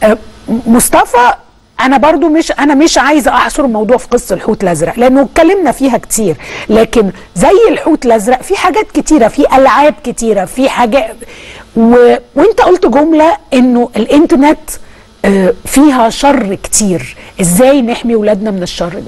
آه، مصطفى انا برضو مش انا مش عايزه احصر الموضوع في قصه الحوت الازرق لانه اتكلمنا فيها كتير لكن زي الحوت الازرق في حاجات كتيره في العاب كتيره في حاجات و... وانت قلت جمله انه الانترنت آه، فيها شر كتير ازاي نحمي ولادنا من الشر ده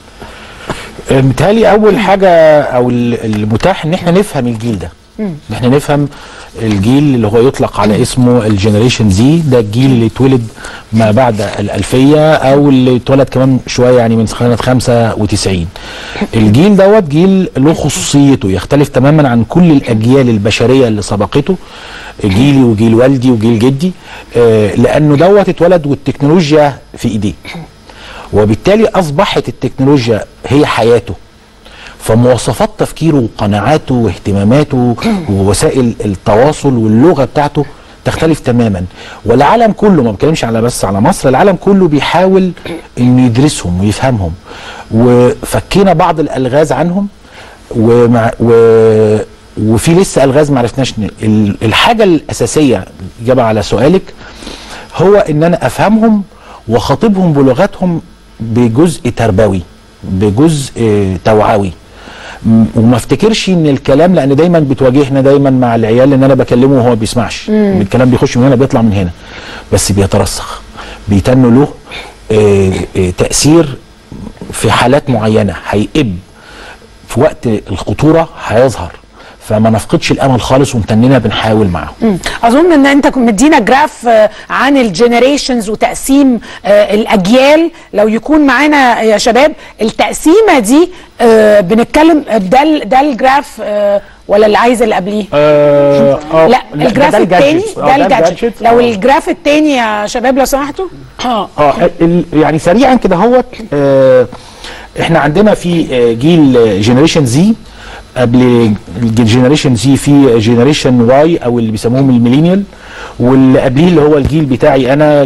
متهيألي اول حاجه او ال- المتاح ان احنا نفهم الجيل ده ان احنا نفهم الجيل اللي هو يطلق على اسمه الجنريشن زي ده الجيل اللي اتولد ما بعد الألفية أو اللي اتولد كمان شوية يعني من سنة 95 الجيل دوت جيل له خصوصيته يختلف تماما عن كل الأجيال البشرية اللي سبقته جيلي وجيل والدي وجيل جدي آه، لأنه دوت اتولد والتكنولوجيا في إيديه وبالتالي أصبحت التكنولوجيا هي حياته فمواصفات تفكيره وقناعاته واهتماماته ووسائل التواصل واللغه بتاعته تختلف تماما والعالم كله ما بتكلمش على بس على مصر العالم كله بيحاول انه يدرسهم ويفهمهم وفكينا بعض الالغاز عنهم ومع و وفي لسه الغاز ما عرفناش ن- ال- الحاجه الاساسيه اجابه على سؤالك هو ان انا افهمهم واخاطبهم بلغتهم بجزء تربوي بجزء آه، توعوي م- وما افتكرش ان الكلام لان دايما بتواجهنا دايما مع العيال ان انا بكلمه وهو ما بيسمعش الكلام بيخش من هنا بيطلع من هنا بس بيترسخ بيتن له آه، آه، تاثير في حالات معينه هيقب في وقت الخطوره هيظهر فما نفقدش الامل خالص ومتننا بنحاول معاهم مم. اظن ان انت كنت مدينا جراف آه، عن الجنريشنز وتقسيم آه، الاجيال لو يكون معانا يا شباب التقسيمه دي آه، بنتكلم ده ال- ده الجراف آه، ولا اللي عايز اللي قبليه آه آه لا الجراف الثاني الجادجتس. آه، ده الجادجت الجادجتس. لو آه. الجراف الثاني يا شباب لو سمحتوا اه اه ال- يعني سريعا كده هوت آه احنا عندنا في آه، جيل جنريشن زي قبل الجنريشن زي في جنريشن واي او اللي بيسموهم الميلينيال واللي قبليه اللي هو الجيل بتاعي انا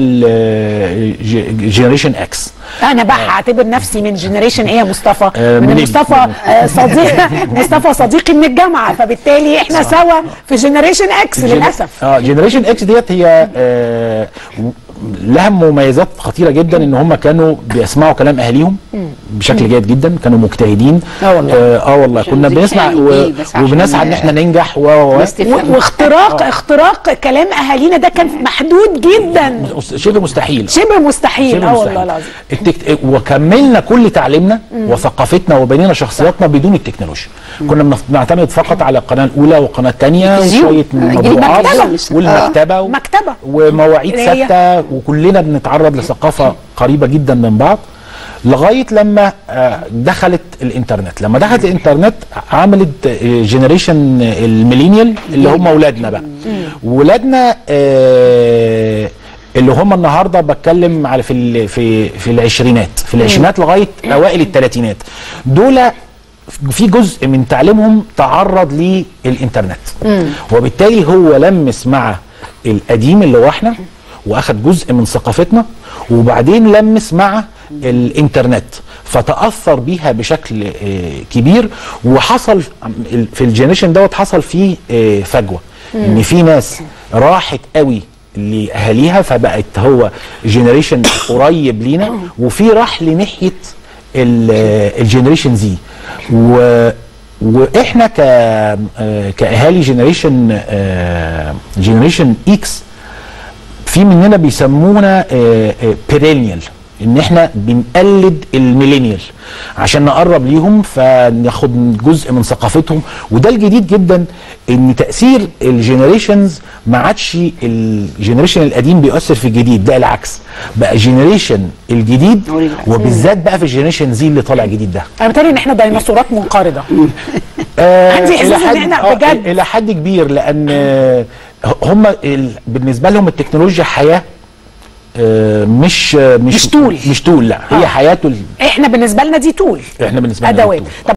جنريشن اكس انا بقى هعتبر نفسي من جنريشن ايه يا مصطفى آه، من من مصطفى آه، صديق مصطفى صديقي من الجامعه فبالتالي احنا سوا في جنريشن اكس للاسف اه جنريشن اكس ديت هي آه و- لها مميزات خطيره جدا ان هم كانوا بيسمعوا كلام اهاليهم بشكل جيد جدا كانوا مجتهدين آه والله. اه, آه والله عشان كنا زي بنسمع كان و... إيه بس عشان- وبنسعى ان احنا ننجح و و- و- الناس تفهم. و- واختراق اختراق كلام اهالينا ده كان محدود جدا شبه مستحيل شبه مستحيل شبه اه مستحيل. والله العظيم التك... وكملنا كل تعليمنا وثقافتنا وبنينا شخصياتنا بدون التكنولوجيا كنا بنف- بنعتمد فقط على القناه الاولى والقناه الثانيه التلفزيون. وشويه آه، جيل موضوعات المكتبة. والمكتبه و... مكتبه ومواعيد اللي هي- ثابته وكلنا بنتعرض لثقافه قريبه جدا من بعض لغايه لما آه، دخلت الانترنت لما دخلت الانترنت عملت جنريشن الميلينيال اللي هم اولادنا بقى ولادنا آه، اللي هم النهارده بتكلم على في ال- في في العشرينات في العشرينات لغايه اوائل الثلاثينات دول في جزء من تعليمهم تعرض للانترنت وبالتالي هو لمس مع القديم اللي هو احنا واخد جزء من ثقافتنا وبعدين لمس مع الانترنت فتاثر بيها بشكل آه، كبير وحصل ال- في الجنريشن دوت حصل فيه آه، فجوه ان في ناس راحت قوي لاهاليها فبقت هو جنريشن قريب لينا وفي راح لناحيه الجنريشن زي و واحنا ك آه، كاهالي جنريشن جنريشن اكس في مننا بيسمونا بيرينيال ان احنا بنقلد الميلينيال عشان نقرب ليهم فناخد جزء من ثقافتهم وده الجديد جدا ان تاثير الجنريشنز ما عادش الجنريشن القديم بيؤثر في الجديد ده العكس بقى جنريشن الجديد هو العكس. وبالذات بقى في الجنريشن زي اللي طالع جديد ده انا بتهيألي ان احنا ديناصورات منقرضه آه عندي إحساس إلى إن حد- إحنا آه، بجد. الى حد كبير لان آه، هم ال- بالنسبه لهم التكنولوجيا حياه آه، مش مش مش طول. مش طول لا هي آه. حياته ال- احنا بالنسبه لنا دي طول احنا بالنسبه لنا ادوات طول. طب